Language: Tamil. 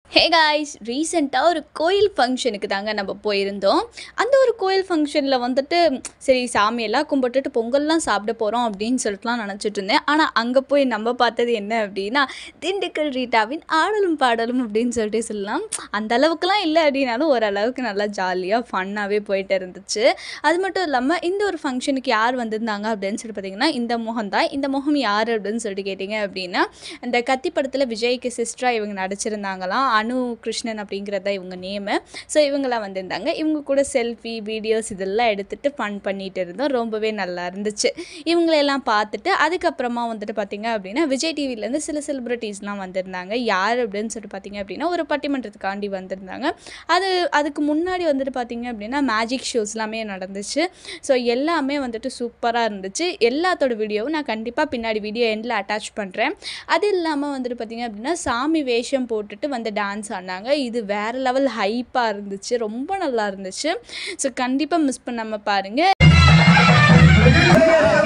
ஹே காய்ஸ் ரீசெண்டாக ஒரு கோயில் ஃபங்க்ஷனுக்கு தாங்க நம்ம போயிருந்தோம் அந்த ஒரு கோயில் ஃபங்க்ஷனில் வந்துட்டு சரி சாமியெல்லாம் கும்பிட்டுட்டு பொங்கல்லாம் சாப்பிட போகிறோம் அப்படின்னு சொல்லிட்டுலாம் நினச்சிட்டு இருந்தேன் ஆனால் அங்கே போய் நம்ம பார்த்தது என்ன அப்படின்னா திண்டுக்கல் ரீட்டாவின் ஆடலும் பாடலும் அப்படின்னு சொல்லிட்டு சொல்லலாம் அந்த அளவுக்குலாம் இல்லை அப்படின்னாலும் ஓரளவுக்கு நல்லா ஜாலியாக ஃபன்னாகவே போயிட்டு இருந்துச்சு அது மட்டும் இல்லாமல் இந்த ஒரு ஃபங்க்ஷனுக்கு யார் வந்திருந்தாங்க அப்படின்னு சொல்லி பார்த்தீங்கன்னா இந்த முகம் தான் இந்த முகம் யார் அப்படின்னு சொல்லிட்டு கேட்டிங்க அப்படின்னா இந்த கத்தி படத்தில் விஜய்க்கு சிஸ்டராக இவங்க நடிச்சிருந்தாங்களாம் அனு கிருஷ்ணன் அப்படிங்கிறது தான் இவங்க நேமு ஸோ இவங்கெல்லாம் வந்திருந்தாங்க இவங்க கூட செல்ஃபி வீடியோஸ் இதெல்லாம் எடுத்துகிட்டு ஃபன் பண்ணிட்டு இருந்தோம் ரொம்பவே நல்லா இருந்துச்சு இவங்களெல்லாம் பார்த்துட்டு அதுக்கப்புறமா வந்துட்டு பார்த்திங்க அப்படின்னா விஜய் டிவிலேருந்து சில செலிப்ரிட்டிஸ்லாம் வந்திருந்தாங்க யார் அப்படின்னு சொல்லிட்டு பார்த்திங்க அப்படின்னா ஒரு பட்டிமன்றத்துக்காண்டி வந்திருந்தாங்க அது அதுக்கு முன்னாடி வந்துட்டு பார்த்திங்க அப்படின்னா மேஜிக் ஷோஸ் எல்லாமே நடந்துச்சு ஸோ எல்லாமே வந்துட்டு சூப்பராக இருந்துச்சு எல்லாத்தோட வீடியோவும் நான் கண்டிப்பாக பின்னாடி வீடியோ எண்டில் அட்டாச் பண்ணுறேன் அது இல்லாமல் வந்துட்டு பார்த்திங்க அப்படின்னா சாமி வேஷம் போட்டுட்டு வந்து டான்ஸ் ஆடினாங்க இது வேறு லெவல் ஹைப்பாக இருந்துச்சு ரொம்ப நல்லா இருந்துச்சு ஸோ கண்டிப்பாக மிஸ் பண்ணாமல் பாருங்கள்